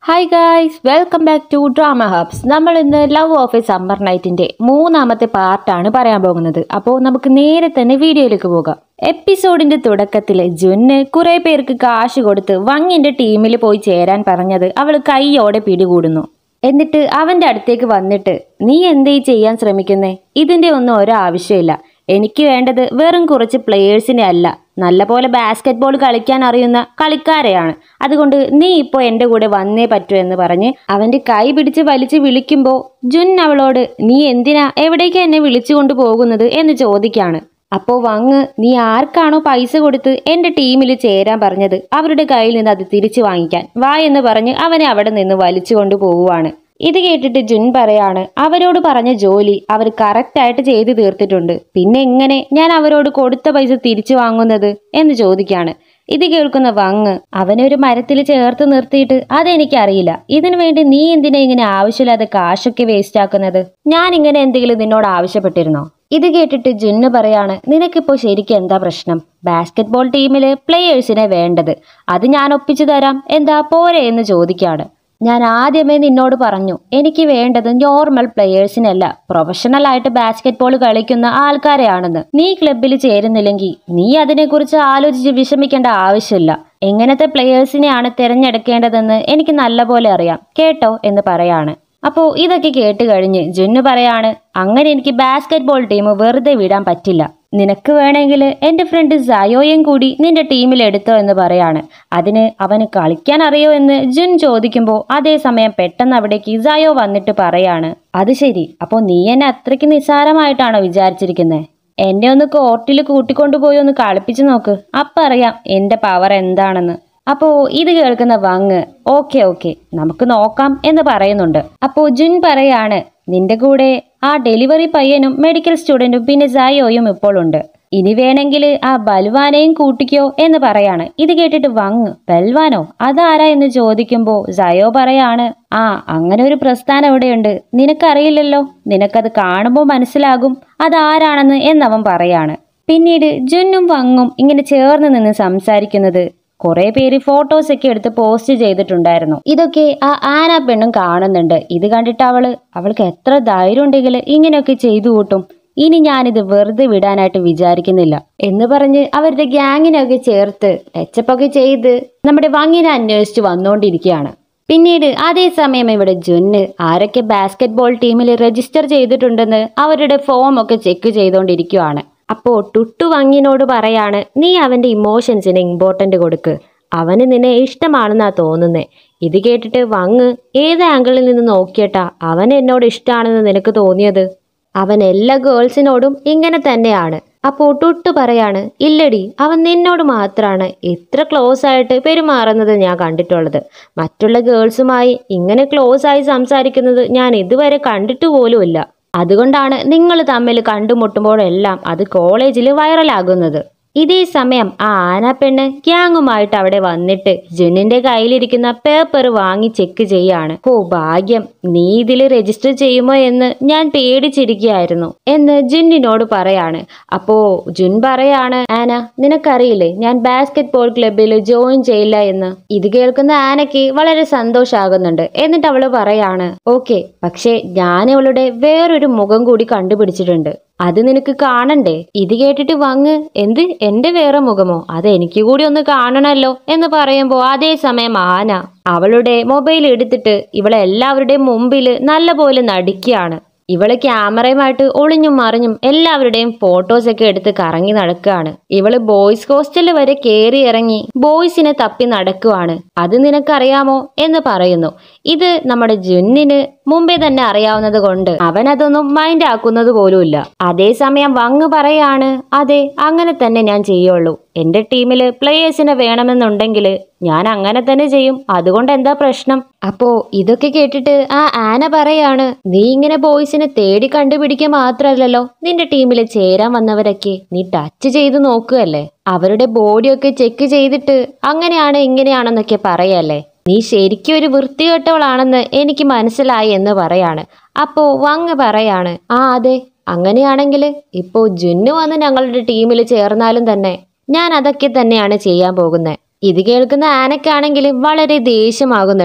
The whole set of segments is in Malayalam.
hi guys welcome back to drama hubs നമ്മൾ ഇന്ന് ലവ് ഓഫ് എ സമ്മർ നൈറ്റിന്റെ മൂന്നാമത്തെ പാർട്ടാണ് പറയാൻ പോകുന്നത് അപ്പോൾ നമുക്ക് നേരെ തന്നെ വീഡിയോയിലേക്ക് പോകാം എപ്പിസോഡിന്റെ തുടക്കത്തിൽ ജുന്ന് കുറെ പേർക്ക് കാശ് കൊടുത്ത് വങ്ങിന്റെ ടീമിൽ പോയി ചേരാൻ പറഞ്ഞത് അവൾ കൈയോടെ പിടികൂടുന്നു എന്നിട്ട് അവന്റെ അടുത്തേക്ക് വന്നിട്ട് നീ എന്തേ ചെയ്യാൻ ശ്രമിക്കുന്നേ ഇതിന്റെ ഒന്നും ഒരാവശ്യമില്ല എനിക്ക് വേണ്ടത് വെറും കുറച്ച് പ്ലേയേഴ്സിനെ അല്ല നല്ലപോലെ ബാസ്കറ്റ് ബോൾ കളിക്കാൻ അറിയുന്ന കളിക്കാരെയാണ് അതുകൊണ്ട് നീ ഇപ്പോൾ എൻ്റെ കൂടെ വന്നേ പറ്റൂ എന്ന് പറഞ്ഞ് അവൻ്റെ കൈ പിടിച്ച് വലിച്ച് വിളിക്കുമ്പോൾ ജുൻ അവളോട് നീ എന്തിനാ എവിടേക്കാ എന്നെ വിളിച്ചുകൊണ്ട് പോകുന്നത് എന്ന് ചോദിക്കാണ് അപ്പോൾ വങ്ങ് നീ ആർക്കാണോ പൈസ കൊടുത്ത് എൻ്റെ ടീമിൽ ചേരാൻ പറഞ്ഞത് അവരുടെ കയ്യിൽ നിന്ന് അത് തിരിച്ചു വാങ്ങിക്കാൻ വാ എന്ന് പറഞ്ഞ് അവനെ അവിടെ നിന്ന് വലിച്ചുകൊണ്ട് പോവുകയാണ് ഇത് കേട്ടിട്ട് ജുൻ പറയാണ് അവരോട് പറഞ്ഞ ജോലി അവർ കറക്റ്റായിട്ട് ചെയ്തു തീർത്തിട്ടുണ്ട് പിന്നെ എങ്ങനെ ഞാൻ അവരോട് കൊടുത്ത പൈസ തിരിച്ചു വാങ്ങുന്നത് എന്ന് ചോദിക്കാണ് ഇത് കേൾക്കുന്ന വങ് അവനൊരു മരത്തിൽ ചേർത്ത് നിർത്തിയിട്ട് അതെനിക്കറിയില്ല ഇതിനു വേണ്ടി നീ എന്തിനാ ഇങ്ങനെ ആവശ്യമില്ലാതെ കാശൊക്കെ വേസ്റ്റ് ആക്കുന്നത് ഞാൻ ഇങ്ങനെ എന്തെങ്കിലും നിന്നോട് ആവശ്യപ്പെട്ടിരുന്നോ ഇത് കേട്ടിട്ട് ജുന്ന് പറയാണ് നിനക്കിപ്പോൾ ശരിക്കും എന്താ പ്രശ്നം ബാസ്കറ്റ് ബോൾ ടീമിലെ പ്ലേയേഴ്സിനെ വേണ്ടത് അത് ഞാൻ ഒപ്പിച്ചു തരാം എന്താ പോരെ എന്ന് ചോദിക്കാണ് ഞാൻ ആദ്യമേ നിന്നോട് പറഞ്ഞു എനിക്ക് വേണ്ടത് നോർമൽ പ്ലെയേഴ്സിനല്ല പ്രൊഫഷണൽ ആയിട്ട് ബാസ്കറ്റ് ബോൾ കളിക്കുന്ന ആൾക്കാരെയാണെന്ന് നീ ക്ലബിൽ ചേരുന്നില്ലെങ്കിൽ നീ അതിനെക്കുറിച്ച് ആലോചിച്ച് വിഷമിക്കേണ്ട ആവശ്യമില്ല എങ്ങനത്തെ പ്ലെയേഴ്സിനെയാണ് തിരഞ്ഞെടുക്കേണ്ടതെന്ന് എനിക്ക് നല്ലപോലെ അറിയാം കേട്ടോ എന്ന് പറയാണ് അപ്പോൾ ഇതൊക്കെ കേട്ട് കഴിഞ്ഞ് ജുന്നു പറയാണ് അങ്ങനെ എനിക്ക് ബാസ്കറ്റ് ബോൾ ടീം വെറുതെ വിടാൻ പറ്റില്ല നിനക്ക് വേണമെങ്കിൽ എൻ്റെ ഫ്രണ്ട് സയോയും കൂടി നിന്റെ ടീമിൽ എടുത്തോ എന്ന് പറയാണ് അതിന് അവന് കളിക്കാൻ അറിയോ എന്ന് ജുൻ ചോദിക്കുമ്പോൾ അതേസമയം പെട്ടെന്ന് അവിടേക്ക് സയോ വന്നിട്ട് പറയാണ് അത് ശരി അപ്പോൾ നീ എന്നെ അത്രയ്ക്ക് നിസ്സാരമായിട്ടാണോ വിചാരിച്ചിരിക്കുന്നത് എന്നെ ഒന്ന് കോർട്ടിൽ കൂട്ടിക്കൊണ്ടുപോയി ഒന്ന് കളിപ്പിച്ചു നോക്ക് അപ്പം അറിയാം എൻ്റെ പവർ എന്താണെന്ന് അപ്പോൾ ഇത് കേൾക്കുന്ന വങ് ഓക്കെ ഓക്കെ നമുക്ക് നോക്കാം എന്ന് പറയുന്നുണ്ട് അപ്പോൾ ജുൻ പറയാണ് നിന്റെ കൂടെ ആ ഡെലിവറി പയ്യനും മെഡിക്കൽ സ്റ്റുഡൻറ്റും പിന്നെ സയോയും ഇപ്പോൾ ഉണ്ട് ഇനി വേണമെങ്കിൽ ആ ബൽവാനെയും കൂട്ടിക്കോ എന്ന് പറയാണ് ഇത് കേട്ടിട്ട് വങ് ബൽവാനോ അതാരാ എന്ന് ചോദിക്കുമ്പോൾ സയോ പറയാണ് ആ അങ്ങനെ ഒരു പ്രസ്ഥാനം ഇവിടെയുണ്ട് നിനക്കറിയില്ലല്ലോ നിനക്കത് കാണുമ്പോൾ മനസ്സിലാകും അതാരാണെന്ന് എന്നവൻ പറയാണ് പിന്നീട് ജുന്നും വങ്ങും ഇങ്ങനെ ചേർന്ന് നിന്ന് സംസാരിക്കുന്നത് കുറെ പേര് ഫോട്ടോസ് ഒക്കെ എടുത്ത് പോസ്റ്റ് ചെയ്തിട്ടുണ്ടായിരുന്നു ഇതൊക്കെ ആ ആന പെണ്ണും കാണുന്നുണ്ട് ഇത് കണ്ടിട്ട് അവള് അവൾക്ക് എത്ര ധൈര്യം ഉണ്ടെങ്കിൽ ഇങ്ങനെയൊക്കെ ചെയ്തു കൂട്ടും ഇനി ഞാനിത് വെറുതെ വിടാനായിട്ട് വിചാരിക്കുന്നില്ല എന്ന് പറഞ്ഞ് അവരുടെ ഗ്യാങ്ങിനൊക്കെ ചേർത്ത് ടച്ചപ്പൊക്കെ ചെയ്ത് നമ്മുടെ വങ്ങിനെ അന്വേഷിച്ച് വന്നുകൊണ്ടിരിക്കുകയാണ് പിന്നീട് അതേസമയം ഇവിടെ ജുന്ന് ആരൊക്കെ ബാസ്കറ്റ് ബോൾ ടീമിൽ രജിസ്റ്റർ ചെയ്തിട്ടുണ്ടെന്ന് അവരുടെ ഫോം ഒക്കെ ചെക്ക് ചെയ്തുകൊണ്ടിരിക്കുകയാണ് അപ്പോൾ ടുട്ടു വങ്ങിനോട് പറയാണ് നീ അവൻ്റെ ഇമോഷൻസിന് ഇമ്പോർട്ടൻ്റ് കൊടുക്ക് അവന് നിന്നെ ഇഷ്ടമാണെന്നാ തോന്നുന്നേ ഇത് കേട്ടിട്ട് വങ്ങ് ഏത് ആംഗിളിൽ നിന്ന് നോക്കിയിട്ടാ അവൻ എന്നോട് ഇഷ്ടമാണെന്ന് നിനക്ക് തോന്നിയത് അവൻ എല്ലാ ഗേൾസിനോടും ഇങ്ങനെ തന്നെയാണ് അപ്പോൾ ടുട്ടു പറയാണ് ഇല്ലടി അവൻ നിന്നോട് മാത്രമാണ് ഇത്ര ക്ലോസ് ആയിട്ട് പെരുമാറുന്നത് ഞാൻ കണ്ടിട്ടുള്ളത് മറ്റുള്ള ഗേൾസുമായി ഇങ്ങനെ ക്ലോസ് ആയി സംസാരിക്കുന്നത് ഞാൻ ഇതുവരെ കണ്ടിട്ട് പോലുമില്ല അതുകൊണ്ടാണ് നിങ്ങൾ തമ്മിൽ കണ്ടുമുട്ടുമ്പോഴെല്ലാം അത് കോളേജിൽ വൈറലാകുന്നത് ഇതേ സമയം ആ ആനപ്പെണ്ണ് ഗ്യാങ്ങുമായിട്ട് അവിടെ വന്നിട്ട് ജുന്നിന്റെ കയ്യിലിരിക്കുന്ന പേപ്പർ വാങ്ങി ചെക്ക് ചെയ്യാണ് ഓ ഭാഗ്യം നീ ഇതിൽ രജിസ്റ്റർ ചെയ്യുമോ എന്ന് ഞാൻ പേടിച്ചിരിക്കുകയായിരുന്നു എന്ന് ജുന്നിനോട് പറയാണ് അപ്പോ ജുൻ പറയാണ് ആന നിനക്കറിയില്ലേ ഞാൻ ബാസ്കറ്റ് ബോൾ ക്ലബിൽ ജോയിൻ ചെയ്യില്ല എന്ന് ഇത് കേൾക്കുന്ന ആനയ്ക്ക് വളരെ സന്തോഷാകുന്നുണ്ട് എന്നിട്ട് അവള് പറയാണ് ഓക്കെ പക്ഷേ ഞാൻ അവളുടെ വേറൊരു മുഖം കൂടി കണ്ടുപിടിച്ചിട്ടുണ്ട് അത് നിനക്ക് കാണണ്ടേ ഇത് കേട്ടിട്ട് വങ്ങ് എന്ത് എന്റെ വേറെ മുഖമോ അത് എനിക്ക് കൂടി ഒന്ന് കാണണമല്ലോ എന്ന് പറയുമ്പോൾ അതേസമയം ആന അവളുടെ മൊബൈൽ എടുത്തിട്ട് ഇവളെ എല്ലാവരുടെയും മുമ്പിൽ നല്ലപോലെ നടിക്കുകയാണ് ഇവള് ക്യാമറയുമായിട്ട് ഒളിഞ്ഞും മറിഞ്ഞും എല്ലാവരുടെയും ഫോട്ടോസ് ഒക്കെ എടുത്ത് കറങ്ങി നടക്കുകയാണ് ഇവള് ബോയ്സ് ഹോസ്റ്റലിൽ വരെ കയറി ഇറങ്ങി ബോയ്സിനെ തപ്പി നടക്കുവാണ് അത് നിനക്കറിയാമോ എന്ന് പറയുന്നു ഇത് നമ്മുടെ ജുന്നിന് മുമ്പേ തന്നെ അറിയാവുന്നത് കൊണ്ട് അവൻ അതൊന്നും മൈൻഡ് ആക്കുന്നത് പോലുമില്ല അതേസമയം വങ്ങ് പറയാണ് അതെ അങ്ങനെ തന്നെ ഞാൻ ചെയ്യുള്ളൂ എന്റെ ടീമില് പ്ലേയേഴ്സിനെ വേണമെന്നുണ്ടെങ്കിൽ ഞാൻ അങ്ങനെ തന്നെ ചെയ്യും അതുകൊണ്ട് എന്താ പ്രശ്നം അപ്പോ ഇതൊക്കെ കേട്ടിട്ട് ആ ആന പറയാണ് നീ ഇങ്ങനെ ബോയ്സിനെ തേടി കണ്ടുപിടിക്കുക മാത്രമല്ലല്ലോ നിന്റെ ടീമിൽ ചേരാൻ വന്നവരൊക്കെ നീ ടച്ച് ചെയ്ത് നോക്കുകയല്ലേ അവരുടെ ബോഡിയൊക്കെ ചെക്ക് ചെയ്തിട്ട് അങ്ങനെയാണ് ഇങ്ങനെയാണെന്നൊക്കെ പറയല്ലേ നീ ശരിക്കും ഒരു വൃത്തികെട്ടവളാണെന്ന് എനിക്ക് മനസ്സിലായി എന്ന് പറയാണ് അപ്പോ വങ്ങ് പറയാണ് ആ അതെ അങ്ങനെയാണെങ്കിൽ ഇപ്പോ ജുന്നു വന്ന് ഞങ്ങളുടെ ടീമിൽ ചേർന്നാലും തന്നെ ഞാൻ അതൊക്കെ തന്നെയാണ് ചെയ്യാൻ പോകുന്നത് ഇത് കേൾക്കുന്ന ആനക്കാണെങ്കിൽ വളരെ ദേഷ്യമാകുന്നുണ്ട്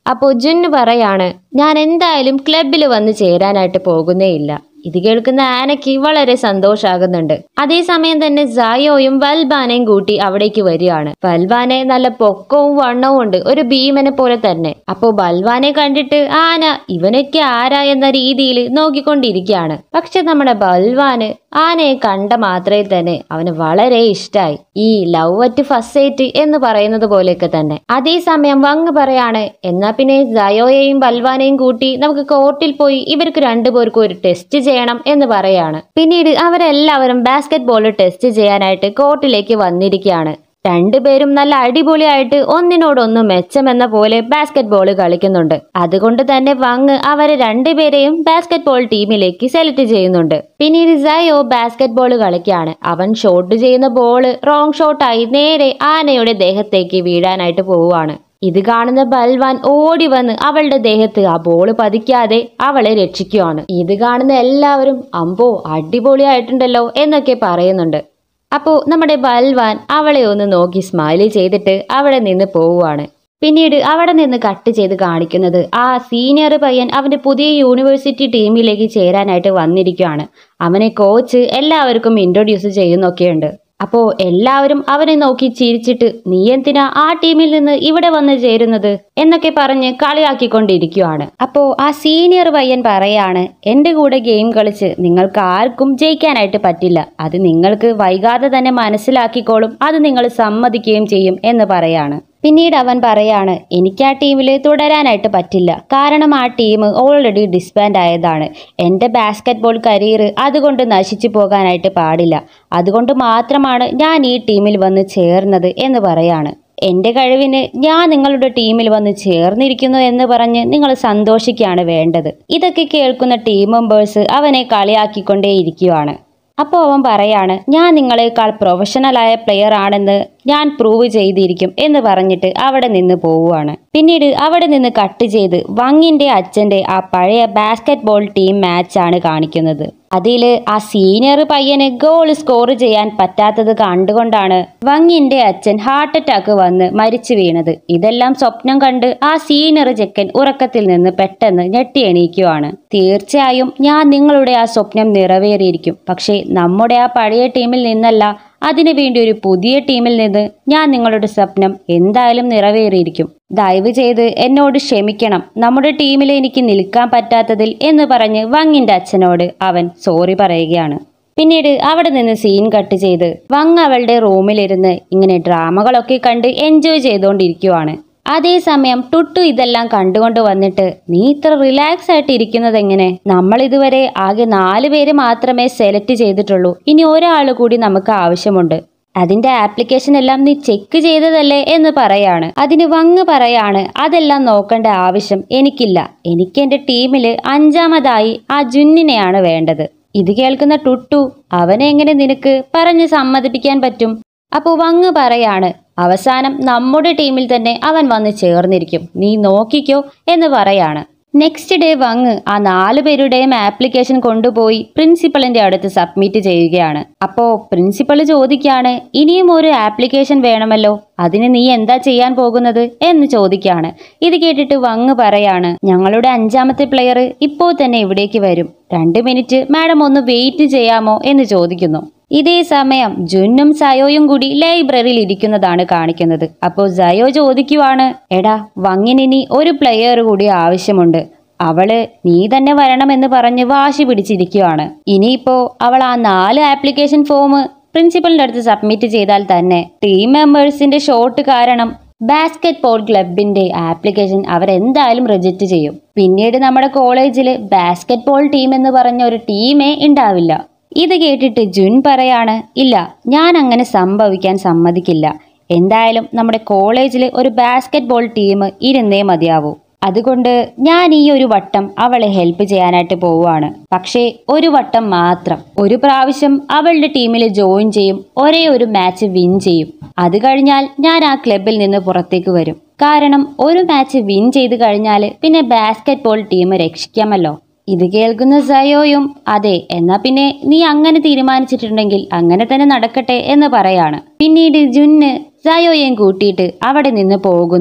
അപ്പോൾ ജുന്ന് പറയാണ് ഞാൻ എന്തായാലും ക്ലബിൽ വന്ന് ചേരാനായിട്ട് പോകുന്നേയില്ല ഇത് കേൾക്കുന്ന ആനയ്ക്ക് വളരെ സന്തോഷാകുന്നുണ്ട് അതേസമയം തന്നെ സായോയും വൽബാനയും കൂട്ടി അവിടേക്ക് വരികയാണ് വൽബാനെ നല്ല പൊക്കവും വണ്ണവും ഉണ്ട് ഒരു ഭീമനെ പോലെ തന്നെ അപ്പോ ബൽവാനെ കണ്ടിട്ട് ആന ഇവനൊക്കെ ആരാ എന്ന രീതിയിൽ നോക്കിക്കൊണ്ടിരിക്കുകയാണ് പക്ഷെ നമ്മുടെ ബൽവാന് ആനയെ കണ്ട മാത്രമേ തന്നെ അവന് വളരെ ഇഷ്ടായി ഈ ലവ് അറ്റ് ഫസ്റ്റ് സൈറ്റ് എന്ന് പറയുന്നത് പോലെയൊക്കെ തന്നെ അതേസമയം വങ് പറയാണ് എന്നാ പിന്നെ സയോയെയും ബൽവാനെയും കൂട്ടി നമുക്ക് കോർട്ടിൽ പോയി ഇവർക്ക് രണ്ടുപേർക്കും ഒരു ടെസ്റ്റ് ചെയ്യണം എന്ന് പറയാണ് പിന്നീട് അവരെല്ലാവരും ബാസ്കറ്റ് ബോൾ ടെസ്റ്റ് ചെയ്യാനായിട്ട് കോർട്ടിലേക്ക് വന്നിരിക്കുകയാണ് രണ്ടുപേരും നല്ല അടിപൊളിയായിട്ട് ഒന്നിനോടൊന്ന് മെച്ചമെന്ന പോലെ ബാസ്കറ്റ് ബോൾ കളിക്കുന്നുണ്ട് അതുകൊണ്ട് തന്നെ വങ് അവരെ രണ്ടുപേരെയും ബാസ്കറ്റ് ബോൾ ടീമിലേക്ക് സെലക്ട് ചെയ്യുന്നുണ്ട് പിന്നീട് സയോ ബാസ്കറ്റ് ബോൾ കളിക്കാണ് അവൻ ഷോട്ട് ചെയ്യുന്ന ബോൾ റോങ് ഷോട്ടായി നേരെ ആനയുടെ ദേഹത്തേക്ക് വീഴാനായിട്ട് പോവുകയാണ് ഇത് കാണുന്ന ബൽവാൻ ഓടി വന്ന് അവളുടെ ദേഹത്ത് ആ ബോള് പതിക്കാതെ അവളെ രക്ഷിക്കുകയാണ് ഇത് കാണുന്ന എല്ലാവരും അമ്പോ അടിപൊളിയായിട്ടുണ്ടല്ലോ എന്നൊക്കെ പറയുന്നുണ്ട് അപ്പോൾ നമ്മുടെ ബൽവാൻ അവളെ ഒന്ന് നോക്കി സ്മൈലി ചെയ്തിട്ട് അവിടെ നിന്ന് പോവുകയാണ് പിന്നീട് അവിടെ നിന്ന് കട്ട് ചെയ്ത് കാണിക്കുന്നത് ആ സീനിയർ പയ്യൻ അവന്റെ പുതിയ യൂണിവേഴ്സിറ്റി ടീമിലേക്ക് ചേരാനായിട്ട് വന്നിരിക്കുകയാണ് അവനെ കോച്ച് എല്ലാവർക്കും ഇൻട്രൊഡ്യൂസ് ചെയ്യുന്നൊക്കെയുണ്ട് അപ്പോൾ എല്ലാവരും അവനെ നോക്കി ചിരിച്ചിട്ട് നീ എന്തിനാ ആ ടീമിൽ നിന്ന് ഇവിടെ വന്ന് ചേരുന്നത് എന്നൊക്കെ പറഞ്ഞ് കളിയാക്കിക്കൊണ്ടിരിക്കുകയാണ് അപ്പോൾ ആ സീനിയർ പയ്യൻ പറയാണ് എൻ്റെ കൂടെ ഗെയിം കളിച്ച് നിങ്ങൾക്ക് ആർക്കും ജയിക്കാനായിട്ട് പറ്റില്ല അത് നിങ്ങൾക്ക് വൈകാതെ തന്നെ മനസ്സിലാക്കിക്കോളും അത് നിങ്ങൾ സമ്മതിക്കുകയും ചെയ്യും എന്ന് പറയാണ് പിന്നീട് അവൻ പറയാണ് എനിക്ക് ആ ടീമിൽ തുടരാനായിട്ട് പറ്റില്ല കാരണം ആ ടീം ഓൾറെഡി ഡിസ്ബാൻഡ് ആയതാണ് എൻ്റെ ബാസ്കറ്റ് ബോൾ കരിയർ അതുകൊണ്ട് നശിച്ചു പോകാനായിട്ട് പാടില്ല അതുകൊണ്ട് മാത്രമാണ് ഞാൻ ഈ ടീമിൽ വന്ന് ചേർന്നത് എന്ന് പറയാണ് എൻ്റെ കഴിവിന് ഞാൻ നിങ്ങളുടെ ടീമിൽ വന്ന് ചേർന്നിരിക്കുന്നു എന്ന് പറഞ്ഞ് നിങ്ങൾ സന്തോഷിക്കുകയാണ് വേണ്ടത് ഇതൊക്കെ കേൾക്കുന്ന ടീം മെമ്പേഴ്സ് അവനെ കളിയാക്കിക്കൊണ്ടേയിരിക്കുകയാണ് അപ്പോൾ അവൻ പറയാണ് ഞാൻ നിങ്ങളെക്കാൾ പ്രൊഫഷണലായ പ്ലെയർ ആണെന്ന് ഞാൻ പ്രൂവ് ചെയ്തിരിക്കും എന്ന് പറഞ്ഞിട്ട് അവിടെ നിന്ന് പോവുകയാണ് പിന്നീട് അവിടെ നിന്ന് കട്ട് ചെയ്ത് വങ്ങിന്റെ അച്ഛന്റെ ആ പഴയ ബാസ്കറ്റ് ബോൾ ടീം മാച്ചാണ് കാണിക്കുന്നത് അതിൽ ആ സീനിയർ പയ്യന് ഗോൾ സ്കോർ ചെയ്യാൻ പറ്റാത്തത് കണ്ടുകൊണ്ടാണ് വങ്ങിന്റെ അച്ഛൻ ഹാർട്ട് അറ്റാക്ക് വന്ന് മരിച്ചു വീണത് ഇതെല്ലാം സ്വപ്നം കണ്ട് ആ സീനിയർ ചെക്കൻ ഉറക്കത്തിൽ നിന്ന് പെട്ടെന്ന് ഞെട്ടി എണീക്കുവാണ് തീർച്ചയായും ഞാൻ നിങ്ങളുടെ ആ സ്വപ്നം നിറവേറിയിരിക്കും പക്ഷേ നമ്മുടെ ആ പഴയ ടീമിൽ നിന്നല്ല അതിനു വേണ്ടി ഒരു പുതിയ ടീമിൽ നിന്ന് ഞാൻ നിങ്ങളുടെ സ്വപ്നം എന്തായാലും നിറവേറിയിരിക്കും ദയവ് ചെയ്ത് എന്നോട് ക്ഷമിക്കണം നമ്മുടെ ടീമിൽ എനിക്ക് നിൽക്കാൻ പറ്റാത്തതിൽ എന്ന് പറഞ്ഞ് വങ്ങിന്റെ അച്ഛനോട് അവൻ സോറി പറയുകയാണ് പിന്നീട് അവിടെ നിന്ന് സീൻ കട്ട് ചെയ്ത് വങ് അവളുടെ റൂമിലിരുന്ന് ഇങ്ങനെ ഡ്രാമകളൊക്കെ കണ്ട് എൻജോയ് ചെയ്തുകൊണ്ടിരിക്കുവാണ് അതേസമയം ടുട്ടു ഇതെല്ലാം കണ്ടുകൊണ്ട് വന്നിട്ട് നീ ഇത്ര റിലാക്സ് ആയിട്ട് ഇരിക്കുന്നത് എങ്ങനെ നമ്മൾ ഇതുവരെ ആകെ നാല് പേര് മാത്രമേ സെലക്ട് ചെയ്തിട്ടുള്ളൂ ഇനി ഒരാൾ കൂടി നമുക്ക് ആവശ്യമുണ്ട് അതിന്റെ ആപ്ലിക്കേഷൻ എല്ലാം നീ ചെക്ക് ചെയ്തതല്ലേ എന്ന് പറയാണ് അതിന് വങ്ങ് പറയാണ് അതെല്ലാം നോക്കേണ്ട ആവശ്യം എനിക്കില്ല എനിക്ക് എന്റെ ടീമില് അഞ്ചാമതായി ആ ജുന്നിനെയാണ് വേണ്ടത് ഇത് കേൾക്കുന്ന ടുട്ടു അവനെ എങ്ങനെ നിനക്ക് പറഞ്ഞ് സമ്മതിപ്പിക്കാൻ പറ്റും അപ്പോൾ വങ്ങ് പറയാണ് അവസാനം നമ്മുടെ ടീമിൽ തന്നെ അവൻ വന്ന് ചേർന്നിരിക്കും നീ നോക്കിക്കോ എന്ന് പറയാണ് നെക്സ്റ്റ് ഡേ വങ് ആ നാല് പേരുടെയും ആപ്ലിക്കേഷൻ കൊണ്ടുപോയി പ്രിൻസിപ്പളിന്റെ അടുത്ത് സബ്മിറ്റ് ചെയ്യുകയാണ് അപ്പോ പ്രിൻസിപ്പൾ ചോദിക്കാണ് ഇനിയും ഒരു ആപ്ലിക്കേഷൻ വേണമല്ലോ അതിന് നീ എന്താ ചെയ്യാൻ പോകുന്നത് എന്ന് ചോദിക്കാണ് ഇത് കേട്ടിട്ട് വങ് പറയാണ് ഞങ്ങളുടെ അഞ്ചാമത്തെ പ്ലെയർ ഇപ്പോൾ തന്നെ ഇവിടേക്ക് വരും രണ്ട് മിനിറ്റ് മാഡം ഒന്ന് വെയിറ്റ് ചെയ്യാമോ എന്ന് ചോദിക്കുന്നു ഇതേ സമയം ജുന്നും സയോയും കൂടി ലൈബ്രറിയിൽ ഇരിക്കുന്നതാണ് കാണിക്കുന്നത് അപ്പോൾ സയോ ചോദിക്കുവാണ് എടാ വങ്ങിനിനി ഒരു പ്ലെയർ കൂടി ആവശ്യമുണ്ട് അവള് നീ തന്നെ വരണമെന്ന് പറഞ്ഞ് വാശി പിടിച്ചിരിക്കുവാണ് ഇനിയിപ്പോ അവൾ ആ നാല് ആപ്ലിക്കേഷൻ ഫോം പ്രിൻസിപ്പലിന്റെ അടുത്ത് സബ്മിറ്റ് ചെയ്താൽ തന്നെ ടീം മെമ്പേഴ്സിന്റെ ഷോട്ട് കാരണം ബാസ്കറ്റ് ബോൾ ക്ലബിന്റെ ആപ്ലിക്കേഷൻ അവരെന്തായാലും റിജക്റ്റ് ചെയ്യും പിന്നീട് നമ്മുടെ കോളേജിൽ ബാസ്കറ്റ് ബോൾ ടീം എന്ന് പറഞ്ഞ ഒരു ടീമേ ഉണ്ടാവില്ല ഇത് കേട്ടിട്ട് ജുൻ പറയാണ് ഇല്ല ഞാൻ അങ്ങനെ സംഭവിക്കാൻ സമ്മതിക്കില്ല എന്തായാലും നമ്മുടെ കോളേജിൽ ഒരു ബാസ്കറ്റ് ബോൾ ടീം ഇരുന്നേ മതിയാവൂ അതുകൊണ്ട് ഞാൻ ഈ ഒരു വട്ടം അവളെ ഹെൽപ്പ് ചെയ്യാനായിട്ട് പോവുകയാണ് പക്ഷേ ഒരു വട്ടം മാത്രം ഒരു പ്രാവശ്യം അവളുടെ ടീമിൽ ജോയിൻ ചെയ്യും ഒരേ ഒരു മാച്ച് വിൻ ചെയ്യും അത് കഴിഞ്ഞാൽ ഞാൻ ആ ക്ലബിൽ നിന്ന് പുറത്തേക്ക് വരും കാരണം ഒരു മാച്ച് വിൻ ചെയ്ത് കഴിഞ്ഞാൽ പിന്നെ ബാസ്കറ്റ് ബോൾ ടീം രക്ഷിക്കാമല്ലോ ഇത് കേൾക്കുന്ന സയോയും അതെ എന്നാ പിന്നെ നീ അങ്ങനെ തീരുമാനിച്ചിട്ടുണ്ടെങ്കിൽ അങ്ങനെ തന്നെ നടക്കട്ടെ എന്ന് പറയാണ് പിന്നീട് ജുന്ന് സയോയെയും കൂട്ടിയിട്ട് അവിടെ നിന്ന് പോകുന്നു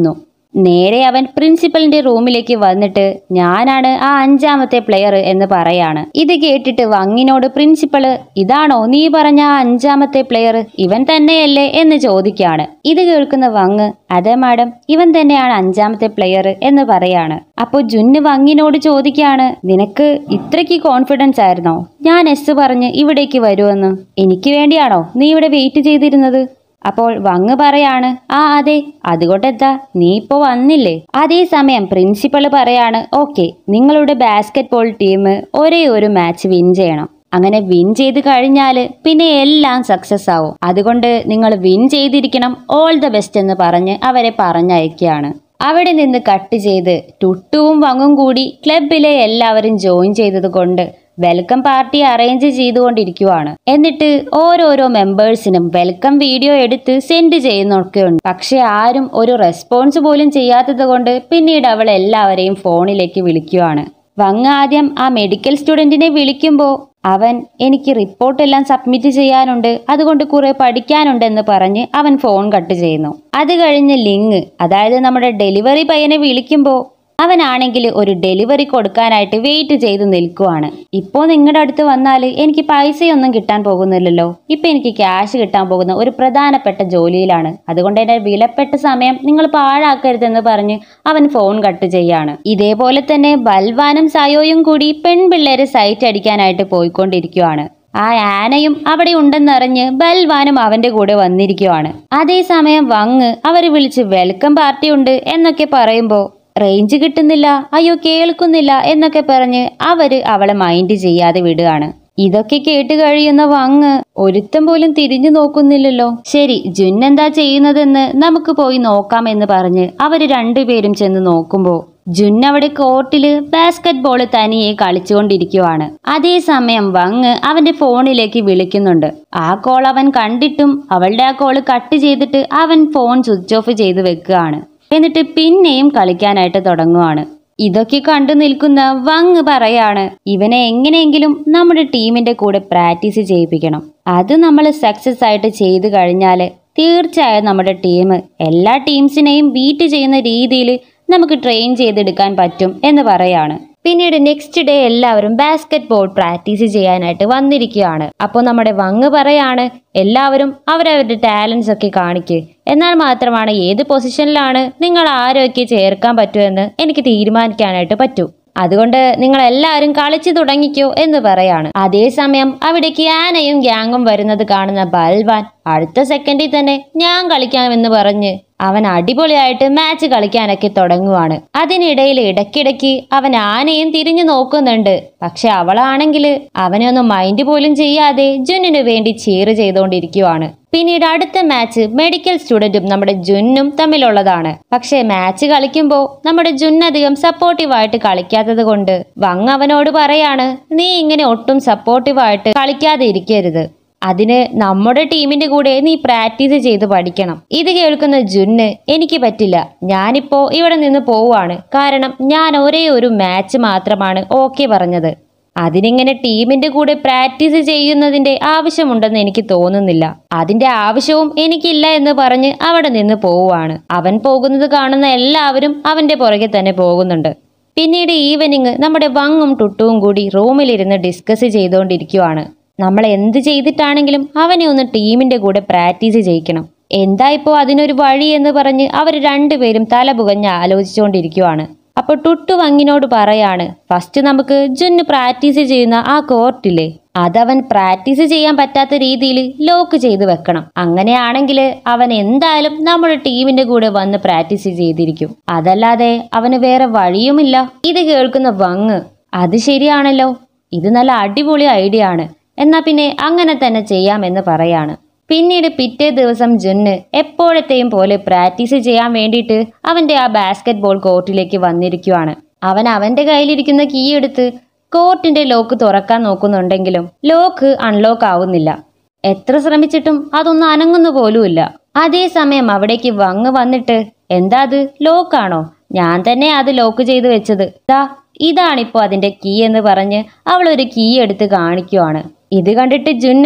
നേരെ അവൻ പ്രിൻസിപ്പലിന്റെ റൂമിലേക്ക് വന്നിട്ട് ഞാനാണ് ആ അഞ്ചാമത്തെ പ്ലെയർ എന്ന് പറയാണ് ഇത് കേട്ടിട്ട് വങ്ങിനോട് പ്രിൻസിപ്പള് ഇതാണോ നീ പറഞ്ഞ ആ അഞ്ചാമത്തെ പ്ലെയർ ഇവൻ തന്നെയല്ലേ എന്ന് ചോദിക്കാണ് ഇത് കേൾക്കുന്ന വങ് അതെ മാഡം ഇവൻ തന്നെയാണ് അഞ്ചാമത്തെ പ്ലെയർ എന്ന് പറയാണ് അപ്പോൾ ജുന്ന് വങ്ങിനോട് ചോദിക്കാണ് നിനക്ക് ഇത്രയ്ക്ക് കോൺഫിഡൻസ് ആയിരുന്നോ ഞാൻ എസ് പറഞ്ഞ് ഇവിടേക്ക് വരുമെന്ന് എനിക്ക് വേണ്ടിയാണോ നീ ഇവിടെ വെയിറ്റ് ചെയ്തിരുന്നത് അപ്പോൾ വങ്ങ് പറയാണ് ആ അതെ അതുകൊണ്ടെന്താ നീ ഇപ്പോ വന്നില്ലേ അതേസമയം പ്രിൻസിപ്പൾ പറയാണ് ഓക്കെ നിങ്ങളുടെ ബാസ്കറ്റ് ബോൾ ടീം ഒരേ ഒരു മാച്ച് വിൻ ചെയ്യണം അങ്ങനെ വിൻ ചെയ്ത് കഴിഞ്ഞാൽ പിന്നെ എല്ലാം സക്സസ് ആവും അതുകൊണ്ട് നിങ്ങൾ വിൻ ചെയ്തിരിക്കണം ഓൾ ദ ബെസ്റ്റ് എന്ന് പറഞ്ഞ് അവരെ പറഞ്ഞയക്കുകയാണ് അവിടെ നിന്ന് കട്ട് ചെയ്ത് ടുട്ടുവും വങ്ങും കൂടി ക്ലബിലെ എല്ലാവരും ജോയിൻ ചെയ്തത് കൊണ്ട് വെൽക്കം പാർട്ടി അറേഞ്ച് ചെയ്തുകൊണ്ടിരിക്കുവാണ് എന്നിട്ട് ഓരോരോ മെമ്പേഴ്സിനും വെൽക്കം വീഡിയോ എടുത്ത് സെൻഡ് ചെയ്യുന്നൊക്കെയുണ്ട് പക്ഷെ ആരും ഒരു റെസ്പോൺസ് പോലും ചെയ്യാത്തത് കൊണ്ട് പിന്നീട് അവൾ എല്ലാവരെയും ഫോണിലേക്ക് വിളിക്കുവാണ് വങ് ആദ്യം ആ മെഡിക്കൽ സ്റ്റുഡൻറ്റിനെ വിളിക്കുമ്പോൾ അവൻ എനിക്ക് റിപ്പോർട്ടെല്ലാം സബ്മിറ്റ് ചെയ്യാനുണ്ട് അതുകൊണ്ട് കുറെ പഠിക്കാനുണ്ടെന്ന് പറഞ്ഞ് അവൻ ഫോൺ കട്ട് ചെയ്യുന്നു അത് കഴിഞ്ഞ് ലിങ്ക് അതായത് നമ്മുടെ ഡെലിവറി പയ്യനെ വിളിക്കുമ്പോൾ അവനാണെങ്കിൽ ഒരു ഡെലിവറി കൊടുക്കാനായിട്ട് വെയിറ്റ് ചെയ്ത് നിൽക്കുവാണ് ഇപ്പോൾ നിങ്ങളുടെ അടുത്ത് വന്നാൽ എനിക്ക് പൈസയൊന്നും കിട്ടാൻ പോകുന്നില്ലല്ലോ ഇപ്പം എനിക്ക് ക്യാഷ് കിട്ടാൻ പോകുന്ന ഒരു പ്രധാനപ്പെട്ട ജോലിയിലാണ് അതുകൊണ്ട് എൻ്റെ വിലപ്പെട്ട സമയം നിങ്ങൾ പാഴാക്കരുതെന്ന് പറഞ്ഞ് അവൻ ഫോൺ കട്ട് ചെയ്യാണ് ഇതേപോലെ തന്നെ ബൽവാനും സയോയും കൂടി പെൺപിള്ളേരെ സൈറ്റ് അടിക്കാനായിട്ട് പോയിക്കൊണ്ടിരിക്കുവാണ് ആ ആനയും അവിടെ ഉണ്ടെന്നറിഞ്ഞ് ബൽവാനും അവന്റെ കൂടെ വന്നിരിക്കുവാണ് അതേസമയം വങ് അവർ വിളിച്ച് വെൽക്കം പാർട്ടി ഉണ്ട് എന്നൊക്കെ പറയുമ്പോൾ റേഞ്ച് കിട്ടുന്നില്ല അയ്യോ കേൾക്കുന്നില്ല എന്നൊക്കെ പറഞ്ഞ് അവര് അവളെ മൈൻഡ് ചെയ്യാതെ വിടുകയാണ് ഇതൊക്കെ കേട്ട് കഴിയുന്ന വങ് ഒരുത്തം പോലും തിരിഞ്ഞു നോക്കുന്നില്ലല്ലോ ശരി ജുൻ എന്താ ചെയ്യുന്നതെന്ന് നമുക്ക് പോയി നോക്കാം എന്ന് പറഞ്ഞ് അവര് രണ്ടുപേരും ചെന്ന് നോക്കുമ്പോ ജുൻ അവിടെ കോർട്ടില് ബാസ്കറ്റ് ബോൾ തനിയെ കളിച്ചുകൊണ്ടിരിക്കുവാണ് അതേസമയം വങ് അവന്റെ ഫോണിലേക്ക് വിളിക്കുന്നുണ്ട് ആ കോൾ അവൻ കണ്ടിട്ടും അവളുടെ ആ കോള് കട്ട് ചെയ്തിട്ട് അവൻ ഫോൺ സ്വിച്ച് ഓഫ് ചെയ്ത് വെക്കുകയാണ് എന്നിട്ട് പിന്നെയും കളിക്കാനായിട്ട് തുടങ്ങുവാണ് ഇതൊക്കെ കണ്ടു നിൽക്കുന്ന വങ് പറയാണ് ഇവനെ എങ്ങനെയെങ്കിലും നമ്മുടെ ടീമിന്റെ കൂടെ പ്രാക്ടീസ് ചെയ്യിപ്പിക്കണം അത് നമ്മൾ സക്സസ് ആയിട്ട് ചെയ്തു കഴിഞ്ഞാൽ തീർച്ചയായും നമ്മുടെ ടീം എല്ലാ ടീംസിനെയും ബീറ്റ് ചെയ്യുന്ന രീതിയിൽ നമുക്ക് ട്രെയിൻ ചെയ്തെടുക്കാൻ പറ്റും എന്ന് പറയാണ് പിന്നീട് നെക്സ്റ്റ് ഡേ എല്ലാവരും ബാസ്കറ്റ് ബോൾ പ്രാക്ടീസ് ചെയ്യാനായിട്ട് വന്നിരിക്കുകയാണ് അപ്പോൾ നമ്മുടെ വങ് പറയാണ് എല്ലാവരും അവരവരുടെ ടാലൻസ് ഒക്കെ കാണിക്ക് എന്നാൽ മാത്രമാണ് ഏത് പൊസിഷനിലാണ് നിങ്ങൾ ആരൊക്കെ ചേർക്കാൻ പറ്റുമെന്ന് എനിക്ക് തീരുമാനിക്കാനായിട്ട് പറ്റൂ അതുകൊണ്ട് നിങ്ങൾ എല്ലാവരും കളിച്ചു തുടങ്ങിക്കോ എന്ന് പറയാണ് അതേസമയം അവിടേക്ക് ആനയും ഗ്യാങ്ങും വരുന്നത് കാണുന്ന ബൽവാൻ അടുത്ത സെക്കൻഡിൽ തന്നെ ഞാൻ കളിക്കാമെന്ന് പറഞ്ഞ് അവൻ അടിപൊളിയായിട്ട് മാച്ച് കളിക്കാനൊക്കെ തുടങ്ങുവാണ് അതിനിടയിൽ ഇടയ്ക്കിടയ്ക്ക് അവൻ ആനയും തിരിഞ്ഞു നോക്കുന്നുണ്ട് പക്ഷെ അവളാണെങ്കിൽ അവനെ ഒന്നും മൈൻഡ് പോലും ചെയ്യാതെ ജുന്നിനു വേണ്ടി ചീറ് ചെയ്തുകൊണ്ടിരിക്കുവാണ് പിന്നീട് അടുത്ത മാച്ച് മെഡിക്കൽ സ്റ്റുഡന്റും നമ്മുടെ ജുന്നും തമ്മിലുള്ളതാണ് പക്ഷേ മാച്ച് കളിക്കുമ്പോൾ നമ്മുടെ ജുൻ അധികം സപ്പോർട്ടീവായിട്ട് കളിക്കാത്തത് കൊണ്ട് വങ് അവനോട് പറയാണ് നീ ഇങ്ങനെ ഒട്ടും സപ്പോർട്ടീവായിട്ട് കളിക്കാതെ ഇരിക്കരുത് അതിന് നമ്മുടെ ടീമിന്റെ കൂടെ നീ പ്രാക്ടീസ് ചെയ്ത് പഠിക്കണം ഇത് കേൾക്കുന്ന ജുന്ന് എനിക്ക് പറ്റില്ല ഞാനിപ്പോ ഇവിടെ നിന്ന് പോവാണ് കാരണം ഞാൻ ഒരേ ഒരു മാച്ച് മാത്രമാണ് ഓക്കെ പറഞ്ഞത് അതിനിങ്ങനെ ടീമിന്റെ കൂടെ പ്രാക്ടീസ് ചെയ്യുന്നതിന്റെ ആവശ്യമുണ്ടെന്ന് എനിക്ക് തോന്നുന്നില്ല അതിന്റെ ആവശ്യവും എനിക്കില്ല എന്ന് പറഞ്ഞ് അവിടെ നിന്ന് പോവുകയാണ് അവൻ പോകുന്നത് കാണുന്ന എല്ലാവരും അവന്റെ പുറകെ തന്നെ പോകുന്നുണ്ട് പിന്നീട് ഈവനിങ് നമ്മുടെ വങ്ങും ടുട്ടുവും കൂടി റൂമിലിരുന്ന് ഡിസ്കസ് ചെയ്തുകൊണ്ടിരിക്കുവാണ് നമ്മൾ എന്ത് ചെയ്തിട്ടാണെങ്കിലും അവനെ ഒന്ന് ടീമിന്റെ കൂടെ പ്രാക്ടീസ് ചെയ്യിക്കണം എന്താ ഇപ്പോൾ അതിനൊരു വഴി എന്ന് പറഞ്ഞ് അവർ രണ്ടുപേരും തല പുകഞ്ഞ് ആലോചിച്ചുകൊണ്ടിരിക്കുവാണ് അപ്പോൾ ടുട്ടു വങ്ങിനോട് പറയാണ് ഫസ്റ്റ് നമുക്ക് ജുന്ന് പ്രാക്ടീസ് ചെയ്യുന്ന ആ കോർട്ടില്ലേ അതവൻ പ്രാക്ടീസ് ചെയ്യാൻ പറ്റാത്ത രീതിയിൽ ലോക്ക് ചെയ്ത് വെക്കണം അങ്ങനെയാണെങ്കിൽ അവൻ എന്തായാലും നമ്മുടെ ടീമിന്റെ കൂടെ വന്ന് പ്രാക്ടീസ് ചെയ്തിരിക്കും അതല്ലാതെ അവന് വേറെ വഴിയുമില്ല ഇത് കേൾക്കുന്ന വങ് അത് ശരിയാണല്ലോ ഇത് നല്ല അടിപൊളി ഐഡിയ ആണ് എന്നാ പിന്നെ അങ്ങനെ തന്നെ ചെയ്യാമെന്ന് പറയാണ് പിന്നീട് പിറ്റേ ദിവസം ജുന്ന് എപ്പോഴത്തെയും പോലെ പ്രാക്ടീസ് ചെയ്യാൻ വേണ്ടിയിട്ട് അവന്റെ ആ ബാസ്കറ്റ് ബോൾ കോർട്ടിലേക്ക് വന്നിരിക്കുവാണ് അവൻ അവന്റെ കയ്യിലിരിക്കുന്ന കീ എടുത്ത് കോർട്ടിന്റെ ലോക്ക് തുറക്കാൻ നോക്കുന്നുണ്ടെങ്കിലും ലോക്ക് അൺലോക്ക് ആവുന്നില്ല എത്ര ശ്രമിച്ചിട്ടും അതൊന്നും അനങ്ങുന്നു പോലുമില്ല അതേസമയം അവിടേക്ക് വങ്ങ് വന്നിട്ട് എന്താ അത് ലോക്കാണോ ഞാൻ തന്നെ അത് ലോക്ക് ചെയ്ത് വെച്ചത് ദാ ഇതാണിപ്പോ അതിന്റെ കീ എന്ന് പറഞ്ഞ് അവൾ ഒരു കീ എടുത്ത് കാണിക്കുവാണ് ഇത് കണ്ടിട്ട് ജുന്ന്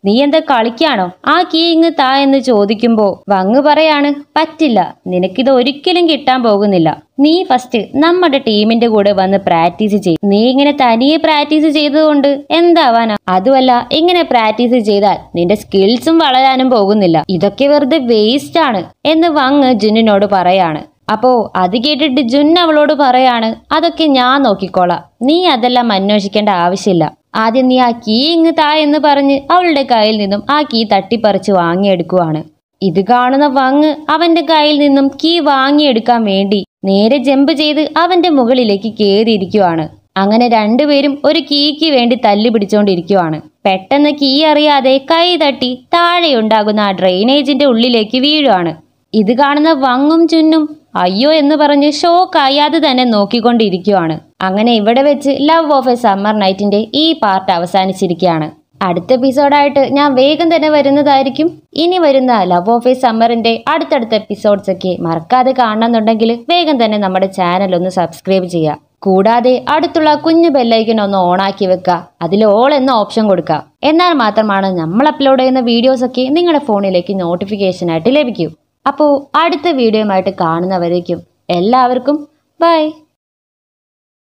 നീ എന്താ കളിക്കാണോ ആ കീ ഇങ്ങ് താ എന്ന് ചോദിക്കുമ്പോ വങ് പറയാണ് പറ്റില്ല നിനക്കിത് ഒരിക്കലും കിട്ടാൻ പോകുന്നില്ല നീ ഫസ്റ്റ് നമ്മുടെ ടീമിന്റെ കൂടെ വന്ന് പ്രാക്ടീസ് ചെയ്യും നീ ഇങ്ങനെ തനിയെ പ്രാക്ടീസ് ചെയ്തതുകൊണ്ട് എന്താവാനാ അതുമല്ല ഇങ്ങനെ പ്രാക്ടീസ് ചെയ്താൽ നിന്റെ സ്കിൽസും വളരാനും പോകുന്നില്ല ഇതൊക്കെ വെറുതെ വേസ്റ്റ് ആണ് എന്ന് വങ് ജുന്നിനോട് പറയാണ് അപ്പോ അത് കേട്ടിട്ട് ജുൻ അവളോട് പറയാണ് അതൊക്കെ ഞാൻ നോക്കിക്കോളാം നീ അതെല്ലാം അന്വേഷിക്കേണ്ട ആവശ്യമില്ല ആദ്യം നീ ആ കീ ഇങ്ങ് താ എന്ന് പറഞ്ഞ് അവളുടെ കയ്യിൽ നിന്നും ആ കീ തട്ടിപ്പറിച്ച് വാങ്ങിയെടുക്കുവാണ് ഇത് കാണുന്ന വങ് അവന്റെ കയ്യിൽ നിന്നും കീ വാങ്ങിയെടുക്കാൻ വേണ്ടി നേരെ ജമ്പ് ചെയ്ത് അവന്റെ മുകളിലേക്ക് കയറിയിരിക്കുവാണ് അങ്ങനെ രണ്ടുപേരും ഒരു കീക്ക് വേണ്ടി തല്ലി പിടിച്ചോണ്ടിരിക്കുവാണ് പെട്ടെന്ന് കീ അറിയാതെ കൈ തട്ടി താഴെയുണ്ടാകുന്ന ആ ഡ്രെയിനേജിന്റെ ഉള്ളിലേക്ക് വീഴുവാണ് ഇത് കാണുന്ന വങ്ങും ചുന്നും അയ്യോ എന്ന് പറഞ്ഞ് ഷോക്കായി അത് തന്നെ നോക്കിക്കൊണ്ടിരിക്കുവാണ് അങ്ങനെ ഇവിടെ വെച്ച് ലവ് ഓഫ് എ സമ്മർ നൈറ്റിന്റെ ഈ പാർട്ട് അവസാനിച്ചിരിക്കുകയാണ് അടുത്ത എപ്പിസോഡായിട്ട് ഞാൻ വേഗം തന്നെ വരുന്നതായിരിക്കും ഇനി വരുന്ന ലവ് ഓഫ് എ സമ്മറിന്റെ അടുത്തടുത്ത എപ്പിസോഡ്സ് ഒക്കെ മറക്കാതെ കാണണമെന്നുണ്ടെങ്കിൽ വേഗം തന്നെ നമ്മുടെ ചാനൽ ഒന്ന് സബ്സ്ക്രൈബ് ചെയ്യുക കൂടാതെ അടുത്തുള്ള കുഞ്ഞു ബെല്ലൈക്കൻ ഒന്ന് ഓണാക്കി വെക്കുക അതിൽ ഓൾ എന്ന ഓപ്ഷൻ കൊടുക്കുക എന്നാൽ മാത്രമാണ് നമ്മൾ അപ്ലോഡ് ചെയ്യുന്ന വീഡിയോസ് ഒക്കെ നിങ്ങളുടെ ഫോണിലേക്ക് നോട്ടിഫിക്കേഷൻ ആയിട്ട് ലഭിക്കൂ അപ്പോൾ അടുത്ത വീഡിയോയുമായിട്ട് കാണുന്നവരേക്കും എല്ലാവർക്കും ബൈ